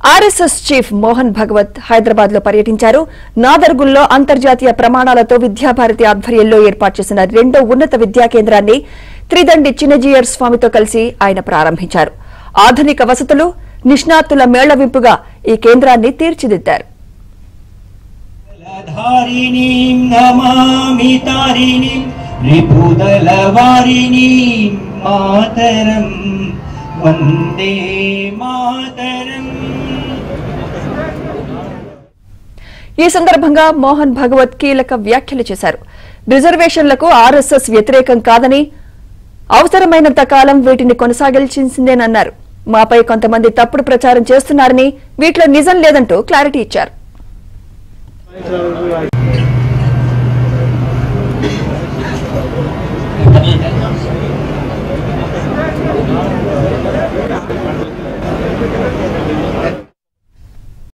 RSS chief Mohan Bhagwat Hyderabad లో పర్యటించారు నాదర్గుల్లో అంతర్జాతీయ ప్రమాణాలతో విద్యాభారతి ఆధ్వర్యంలో ఏర్పాటు చేసిన రెండో ఉన్నత విద్యా కేంద్రాన్ని త్రిదండి చిన్నజీయర్ స్వామితో కలిసి ఆయన ప్రారంభించారు ఆధునిక వసతులు నిష్ణాతుల మేళవింపుగా ఈ కేంద్రాన్ని తీర్చిదిద్దారు ధారిణీం నమామి తారిణీం రిపుదలవారిణీం మాతరం వందే మాతరం ఈ సందర్భంగా మోహన్ భగవత్ కీలక వ్యాఖ్యలు చేశారు రిజర్వేషన్లకు ఆర్ఎస్ఎస్ వ్యతిరేకం కాదని అవసరమైనంత కాలం వీటిని కొనసాగించిందేనన్నారు మాపై కొంతమంది తప్పుడు ప్రచారం చేస్తున్నారని వీటిలో నిజం లేదంటూ క్లారిటీ ఇచ్చారు